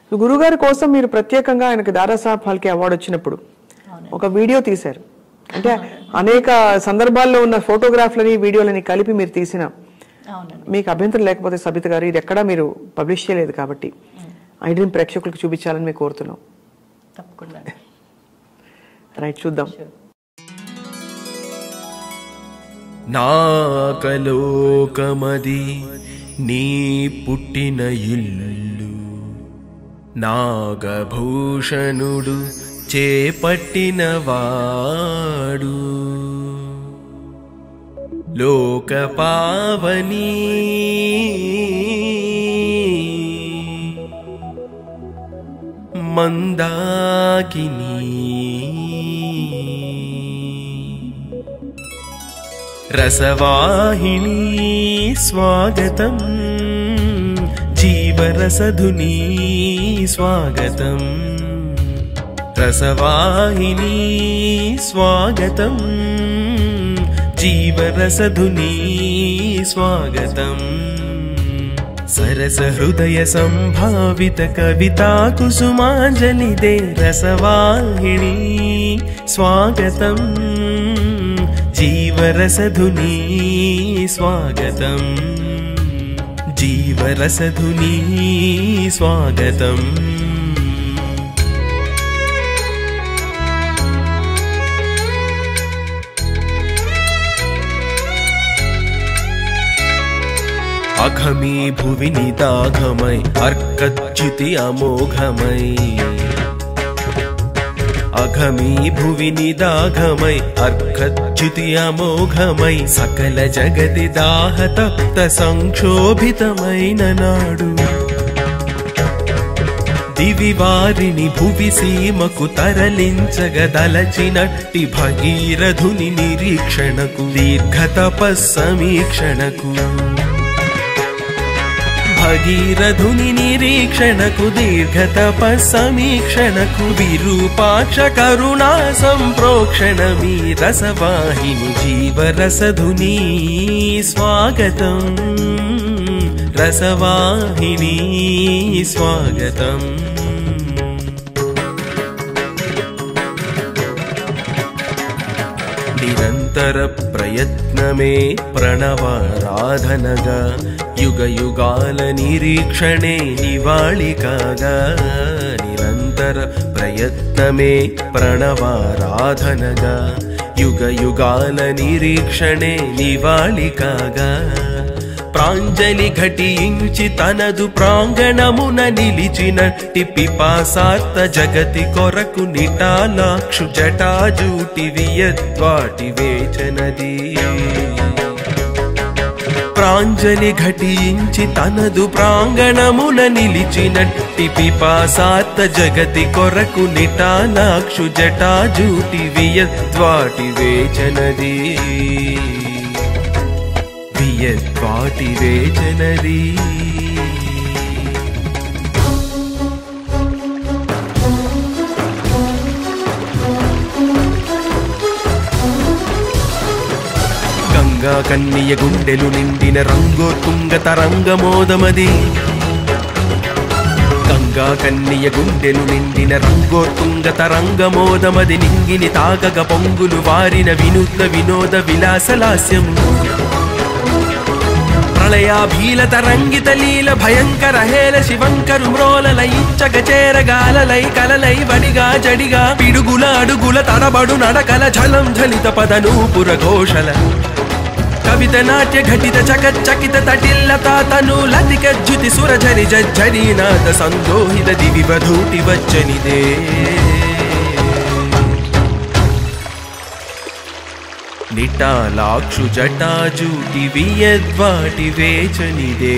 గురుగారి కోసం మీరు ప్రత్యేకంగా ఆయనకి దాదాసాహెబ్ ఫాల్కే అవార్డు వచ్చినప్పుడు ఒక వీడియో తీశారు అంటే అనేక సందర్భాల్లో ఉన్న ఫోటోగ్రాఫ్లని వీడియోలని కలిపి మీరు తీసిన అవునండి మీకు అభ్యంతరం లేకపోతే సబిత గారు ఇది ఎక్కడా మీరు పబ్లిష్ చేయలేదు కాబట్టి ఐడియన్ ప్రేక్షకులకు చూపించాలని మేము కోరుతున్నాం తప్పకుండా రైట్ చూద్దాం నాకలోకమది నీ పుట్టిన ఇల్లు నాగభూషణుడు చేపట్టిన వాడు లోకపావని మందాకిని రసవాహిని స్వాగతం జీవరసధుని స్వాగతం రసవాహిని స్వాగతం జీవరసధుని స్వాగతం సరస హృదయ సంభావిత కవితా కుసుమాంజలిదే రసవాహిని స్వాగతం జీవరసధుని స్వాగతం జీవరసధుని స్వాగతం అఘమీ భువి నిదాఘమై అర్కచ్యుతి అమోఘమై అఘమీ భువి నిదాఘమై అర్కచ్యుతి అమోఘమై సకల జగతి దాహ తప్త సంక్షోభితమైన నాడు దివి వారిని భువి సీమకు తరలించగదలచినట్టి భగీరథుని నిరీక్షణకు దీర్ఘ తపస్సమీక్షణకు భగీరథుని నిరీక్షణకు దీర్ఘ తపస్సమీక్షణకు విరూపాక్ష కరుణా సంప్రోక్షణమీ రసవాహిని జీవరసధుని స్వాగతం రసవాహిని స్వాగతం నిరంతర ప్రయత్నమే ప్రణవారాధనగా యుగ యుగాల నిరీక్షణే నివాళికాగా నిరంతర ప్రయత్నమే ప్రణవారాధనగా యుగ యుగాల నిరీక్షణే నివాళికాగా ప్రాంజలి ఘటించి తనదు ప్రాంగణమున నిలిచినట్టి పిపాసార్త జగతి కొరకు నిటాలాక్షు జటాజూటి వియద్వాటి వేచనది ప్రాంజలి ఘటించి తనదు ప్రాంగణమున నిలిచినట్టి పిపాసార్త జగతి కొరకు నిటాలాక్షు జటాజూటి వియద్వాటి వేచనది వియద్వాటి వేచనది గంగా కన్నియ గుండెలు నిండిన రంగోత్తుంగ తరంగమోదమది గంగా కన్నియ గుండెలు నిండిన రంగోత్తుంగ తరంగమోదమది నింగిని తాగగ పొంగులు వారిన వినూత్న వినోద విలాసలాస్యము ప్రళయాభీల తరంగిత లీల భయంకర హేల శివంకరు మ్రోలలై చగచేరగాలలై కలలై వడిగా జడిగా పిడుగుల అడుగుల తడబడు నడకల ఝలం ఝలిత పదనూపుర ఘోషల కవిత నాట్య ఘటిత చకచకిత తటిల్లత తను లతిక జ్యుతి సురఝరి జజ్జరి నాద సందోహిత దివి వధూటి వచ్చనిదే నిటాలాక్షు జటాజూటి వియద్వాటి వేచనిదే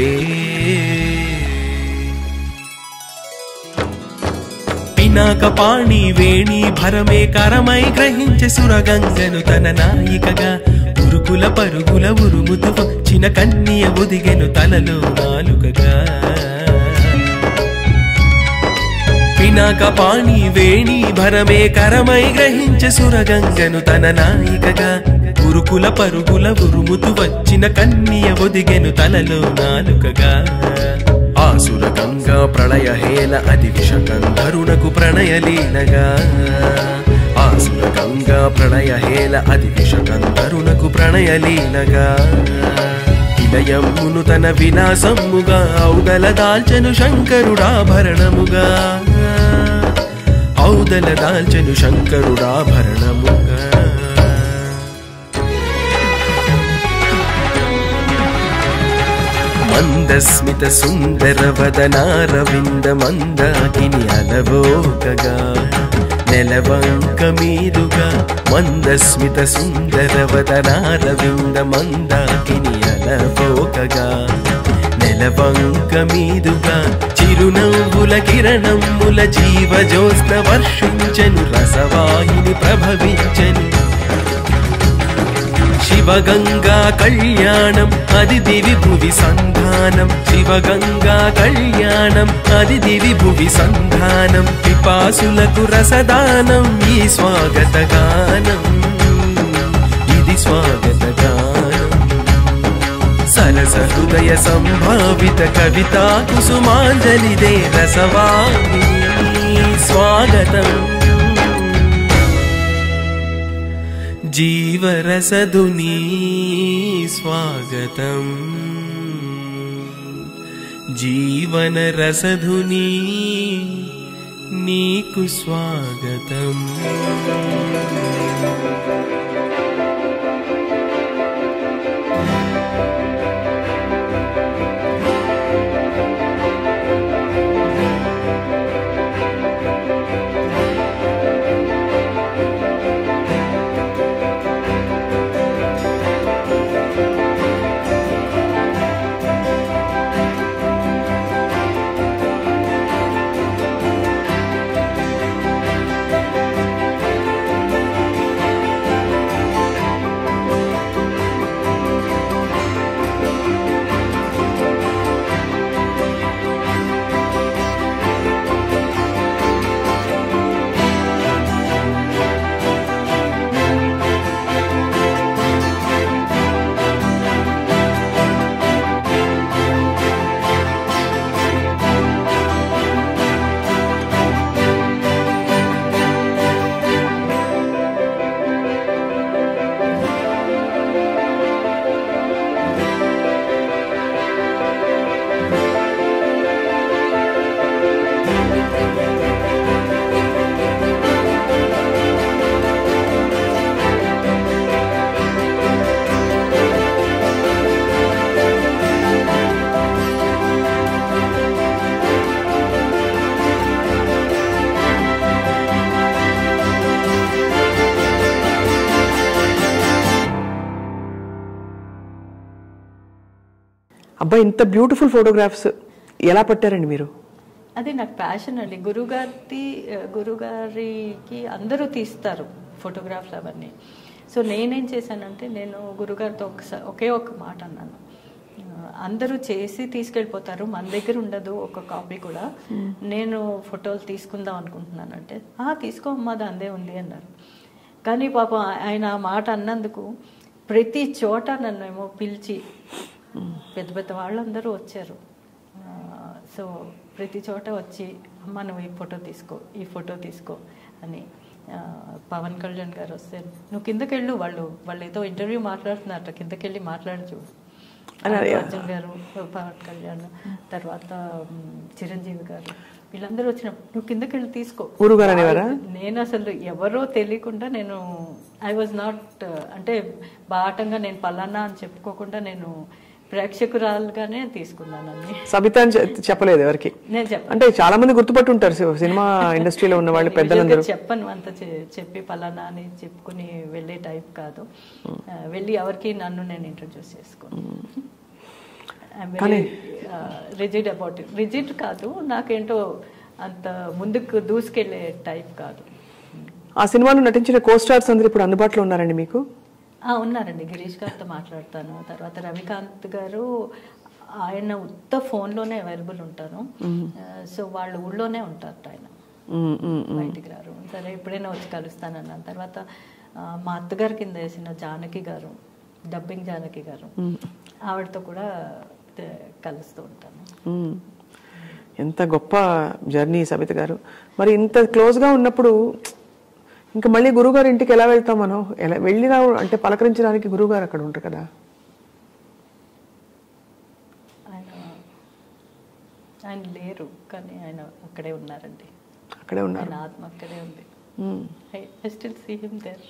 పినాక పాణి వేణి భరమే కరమై గ్రహించే సురగంగను తన నాయికగా ఉరుకుల పరుగుల ఉరుముతు వచ్చిన కన్నియ ఒదిగెను తలలో నాలుకగా పినాక పాణి వేణి భరమే కరమై గ్రహించే సురగంగను తన నాయికగా ఉరుకుల పరుగుల ఉరుముతు వచ్చిన కన్నియ ఒదిగెను తలలో నాలుకగా ఆ ఆసుర గంగా ప్రళయ హేల అతి విషకంధరునకు ప్రణయలీనగా ఆసుర గంగా ప్రళయ హేల అతి విషకంధరునకు ప్రణయలీనగా ఇలయమ్మును తన విలాసమ్ముగా ఔదల దాల్చెను శంకరుడాభరణముగా ఔదల దాల్చెను శంకరుడాభరణముగా మందస్మిత సుందర వదనారవింద మందాకిని అలవోకగా నెలవంక మీదుగా మందస్మిత సుందర వదనారవింద మందాకిని అలవోకగా నెలవంక మీదుగా చిరునవ్వుల కిరణముల జీవజోస్న వర్షించను రసవాహిని ప్రభవించను శివగంగా కళ్యాణం అది దివి భువి సంధానం శివగంగా కళ్యాణం అది దివి భువి సంధానం పిపాసులకు రసదానం ఈ స్వాగత గానం ఇది స్వాగత గానం సరస హృదయ సంభావిత కవితా కుసుమాంజలిదే రసవాణి స్వాగతం జీవరసదునీ స్వాగతం జీవన రసధునీ నీకు స్వాగతం అబ్బాయి ఇంత బ్యూటిఫుల్ ఫోటోగ్రాఫ్స్ ఎలా పట్టారండి మీరు అది నాకు ప్యాషన్ అండి గురుగారి గురుగారికి అందరూ తీస్తారు ఫోటోగ్రాఫ్లు అవన్నీ సో నేనేం చేశానంటే నేను గురుగారితో ఒకసారి ఒకే ఒక మాట అన్నాను ఆ, అందరూ చేసి తీసుకెళ్ళిపోతారు మన దగ్గర ఉండదు ఒక కాపీ కూడా నేను ఫోటోలు తీసుకుందాం అనుకుంటున్నానంటే "ఆ, తీసుకో అమ్మా అందే ఉంది అన్నారు కానీ పాపం ఆయన ఆ మాట అన్నందుకు ప్రతి చోట నన్ను ఏమో పిలిచి పెద్ద పెద్ద వాళ్ళందరూ వచ్చారు ఆ, సో ప్రతి చోట వచ్చి అమ్మ నువ్వు ఈ ఫోటో తీసుకో ఈ ఫోటో తీసుకో అని ఆ, పవన్ కళ్యాణ్ గారు వస్తే నువ్వు కిందకెళ్ళు వాళ్ళు వాళ్ళు ఏదో ఇంటర్వ్యూ మాట్లాడుతున్నారట కిందకెళ్ళి మాట్లాడి చూడు అని అడిగా. అర్జున్ గారు పవన్ కళ్యాణ్ తర్వాత మ్, చిరంజీవి గారు వీళ్ళందరూ వచ్చినప్పుడు నువ్వు కిందకెళ్ళి తీసుకో గురుగారు అనేవారా? నేను అసలు ఎవరో తెలియకుండా నేను ఐ వాజ్ నాట్ అంటే బాటంగా నేను పలానా అని చెప్పుకోకుండా నేను ప్రేక్షకురాలుగానే తీసుకున్నాను అన్ని సబిత అని చె- చెప్పలేదు ఎవరికి నేను చెప్పను అంటే చాలా మంది గుర్తుపట్టి ఉంటారు సి- సినిమా ఇండస్ట్రీలో ఉన్న వాళ్ళు పెద్దలందరూ నిజంగా చెప్పను అంత చె- చెప్పి పలానా అని చెప్పుకుని వెళ్ళే టైప్ కాదు ఆ, వెళ్ళి ఎవరికి నన్ను నేను ఇంట్రడ్యూస్ చేసుకోను రిజిడ్ అబౌట్ ఇట్ రిజిడ్ కాదు నాకేంటో అంత ముందుకు దూసుకెళ్లే టైప్ కాదు ఆ సినిమాలో నటించిన కో స్టార్స్ అందరూ ఇప్పుడు అందుబాటులో ఉన్నారండి మీకు ఆ, ఉన్నారండి గిరీష్ గారితో మాట్లాడతాను తర్వాత రవికాంత్ గారు ఆయన ఉత్త ఫోన్లోనే అవైలబుల్ ఉంటారు ఆ, సో వాళ్ళ ఊళ్ళోనే ఉంటారు ఆయన మ్మ్, మ్మ్. బయటికి రారు సరే ఎప్పుడైనా వచ్చి కలుస్తానన్నాను తర్వాత ఆ, మా అత్తగారి కింద వేసిన జానకి గారు డబ్బింగ్ జానకి గారు ఆవిడతో కూడా తే- కలుస్తూ ఉంటాను మ్మ్. ఎంత గొప్ప జర్నీ సబిత గారు మరి ఇంత క్లోజ్గా ఉన్నప్పుడు ఇంకా మళ్ళీ గురుగారు ఇంటికి ఎలా వెళ్తాం మనం ఎలా వెళ్ళినా అంటే పలకరించడానికి గురుగారు అక్కడ ఉంటారు కదా ఆయన ఆయన లేరు కానీ ఆయన అక్కడే ఉన్నారండి అక్కడే ఉన్నారు ఆయన ఆత్మ అక్కడే ఉంది hmm. I still see him there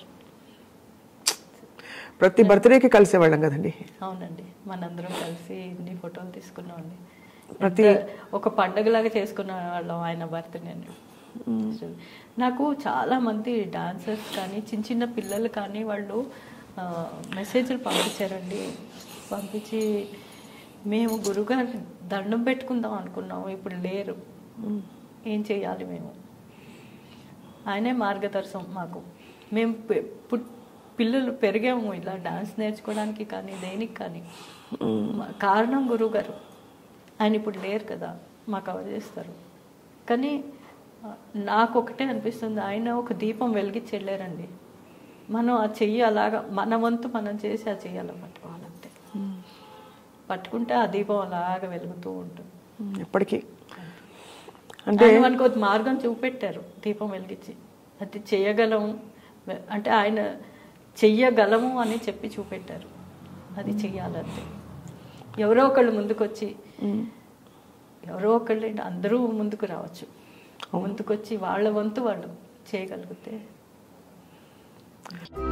ప్రతి బర్త్డేకి కలిసేవాళ్ళం కదండి అవునండి మనందరం కలిసి ఇన్ని ఫోటోలు తీసుకున్నామండి ప్రతి- ఎంత ఒక పండగలాగా చేసుకున్న వాళ్ళం ఆయన బర్త్డే నాకు చాలా మంది డాన్సర్స్ కానీ చిన్న చిన్న పిల్లలు కానీ వాళ్ళు ఆ, మెసేజ్లు పంపించారండి పంపించి మేము గురుగారు దండం పెట్టుకుందాం అనుకున్నాము ఇప్పుడు లేరు ఏం చేయాలి మేము ఆయనే మార్గదర్శనం మాకు మేము పె- పుట్- పిల్లలు పెరిగాము ఇలా డాన్స్ నేర్చుకోవడానికి కానీ దేనికి కానీ మా- కారణం గురువు గారు ఆయన ఇప్పుడు లేరు కదా మాకు అవజేస్తారు కానీ ఆ, నాకు ఒకటే అనిపిస్తుంది ఆయన ఒక దీపం వెలిగించి వెళ్ళారండి మనం ఆ చెయ్యి అలాగా మన వంతు మనం చేసి ఆ చెయ్యి అలా పట్టుకోవాలంతే పట్టుకుంటే ఆ దీపం అలాగా వెలుగుతూ ఉంటుంది మ్మ్. ఎప్పటికీ అంటే ఆయన మనకు ఒక మార్గం చూపెట్టారు దీపం వెలిగించి అది చేయగలం అంటే ఆయన చెయ్యగలము అని చెప్పి చూపెట్టారు అది చెయ్యాలంతే ఎవరో ఒకళ్ళు ముందుకొచ్చి ఎవరో ఒకళ్ళు ఏంటి అందరూ ముందుకు రావచ్చు ముందుకొచ్చి వాళ్ళ వంతు వాళ్ళు చేయగలిగితే